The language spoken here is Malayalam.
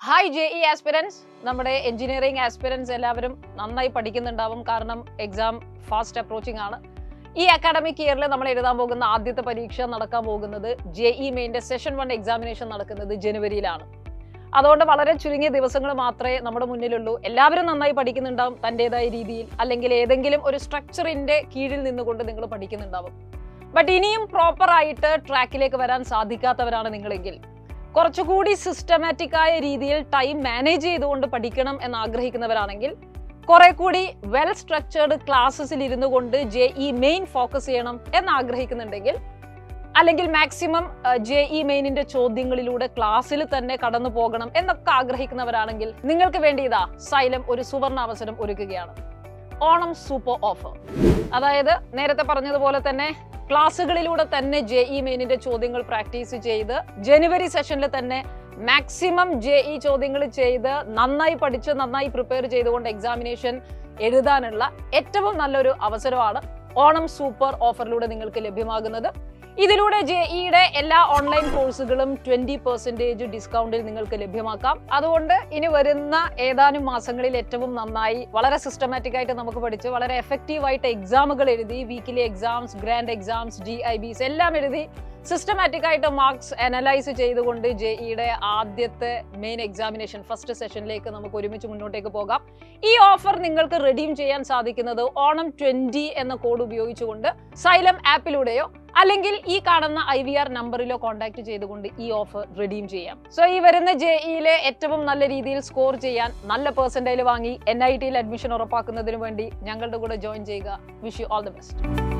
ഹായ് ജെ ഇ ആസ്പിരൻസ് നമ്മുടെ എഞ്ചിനീയറിംഗ് ആസ്പിരൻസ് എല്ലാവരും നന്നായി പഠിക്കുന്നുണ്ടാവും കാരണം എക്സാം ഫാസ്റ്റ് അപ്രോച്ചിങ് ആണ് ഈ അക്കാഡമിക് ഇയറിൽ നമ്മൾ എഴുതാൻ പോകുന്ന ആദ്യത്തെ പരീക്ഷ നടക്കാൻ പോകുന്നത് ജെ ഇ മെയിൻ്റെ സെഷൻ വൺ എക്സാമിനേഷൻ നടക്കുന്നത് ജനുവരിയിലാണ് അതുകൊണ്ട് വളരെ ചുരുങ്ങിയ ദിവസങ്ങൾ മാത്രമേ നമ്മുടെ മുന്നിലുള്ളൂ എല്ലാവരും നന്നായി പഠിക്കുന്നുണ്ടാവും തൻ്റെതായ രീതിയിൽ അല്ലെങ്കിൽ ഏതെങ്കിലും ഒരു സ്ട്രക്ചറിന്റെ കീഴിൽ നിന്നുകൊണ്ട് നിങ്ങൾ പഠിക്കുന്നുണ്ടാവും ബട്ട് ഇനിയും പ്രോപ്പർ ആയിട്ട് ട്രാക്കിലേക്ക് വരാൻ സാധിക്കാത്തവരാണ് നിങ്ങളെങ്കിൽ കുറച്ചുകൂടി സിസ്റ്റമാറ്റിക് ആയ രീതിയിൽ ടൈം മാനേജ് ചെയ്തുകൊണ്ട് പഠിക്കണം എന്ന് ആഗ്രഹിക്കുന്നവരാണെങ്കിൽ കുറെ കൂടി വെൽ സ്ട്രക്ചേർഡ് ക്ലാസ്സസിൽ ഇരുന്നു കൊണ്ട് ജെ ഇ മെയിൻ ഫോക്കസ് ചെയ്യണം എന്ന് ആഗ്രഹിക്കുന്നുണ്ടെങ്കിൽ അല്ലെങ്കിൽ മാക്സിമം ജെ ഇ മെയിനിന്റെ ചോദ്യങ്ങളിലൂടെ ക്ലാസ്സിൽ തന്നെ കടന്നു പോകണം എന്നൊക്കെ ആഗ്രഹിക്കുന്നവരാണെങ്കിൽ നിങ്ങൾക്ക് വേണ്ടി ഇതാ സൈലം ഒരു സുവർണ അവസരം ഒരുക്കുകയാണ് ഓണം സൂപ്പർ ഓഫർ അതായത് നേരത്തെ പറഞ്ഞതുപോലെ തന്നെ ക്ലാസ്സുകളിലൂടെ തന്നെ ജെ ഇ മെയിനിന്റെ ചോദ്യങ്ങൾ പ്രാക്ടീസ് ചെയ്ത് ജനുവരി സെഷനിൽ തന്നെ മാക്സിമം ജെ ഇ ചോദ്യങ്ങൾ ചെയ്ത് നന്നായി പഠിച്ച് നന്നായി പ്രിപ്പയർ ചെയ്തുകൊണ്ട് എക്സാമിനേഷൻ എഴുതാനുള്ള ഏറ്റവും നല്ലൊരു അവസരമാണ് ഓണം സൂപ്പർ ഓഫറിലൂടെ നിങ്ങൾക്ക് ലഭ്യമാകുന്നത് ഇതിലൂടെ ജെ ഇയുടെ എല്ലാ ഓൺലൈൻ കോഴ്സുകളും ട്വന്റി പെർസെന്റേജ് ഡിസ്കൗണ്ടിൽ നിങ്ങൾക്ക് ലഭ്യമാക്കാം അതുകൊണ്ട് ഇനി വരുന്ന ഏതാനും മാസങ്ങളിൽ ഏറ്റവും നന്നായി വളരെ സിസ്റ്റമാറ്റിക് ആയിട്ട് നമുക്ക് പഠിച്ച് വളരെ എഫക്റ്റീവ് ആയിട്ട് എക്സാമുകൾ എഴുതി വീക്കിലി എക്സാംസ് ഗ്രാൻഡ് എക്സാംസ് ജി ഐ ബിസ് എല്ലാം എഴുതി സിസ്റ്റമാറ്റിക് ആയിട്ട് മാർക്സ് അനലൈസ് ചെയ്തുകൊണ്ട് ജെ ഇയുടെ ആദ്യത്തെ മെയിൻ എക്സാമിനേഷൻ ഫസ്റ്റ് സെഷനിലേക്ക് നമുക്ക് ഒരുമിച്ച് മുന്നോട്ടേക്ക് പോകാം ഈ ഓഫർ നിങ്ങൾക്ക് റെഡീം ചെയ്യാൻ സാധിക്കുന്നത് ഓണം ട്വന്റി എന്ന കോഡ് ഉപയോഗിച്ചുകൊണ്ട് സൈലം ആപ്പിലൂടെയോ അല്ലെങ്കിൽ ഈ കാണുന്ന ഐ വി ആർ നമ്പറിലോ കോൺടാക്ട് ചെയ്തുകൊണ്ട് ഈ ഓഫർ റിഡീം ചെയ്യാം സോ ഈ വരുന്ന ജെ ഇയിലെ ഏറ്റവും നല്ല രീതിയിൽ സ്കോർ ചെയ്യാൻ നല്ല പെർസെൻറ്റേജ് വാങ്ങി എൻ ഐ ടിയിൽ അഡ്മിഷൻ ഉറപ്പാക്കുന്നതിന് വേണ്ടി ഞങ്ങളുടെ കൂടെ ജോയിൻ ചെയ്യുക wish you all the best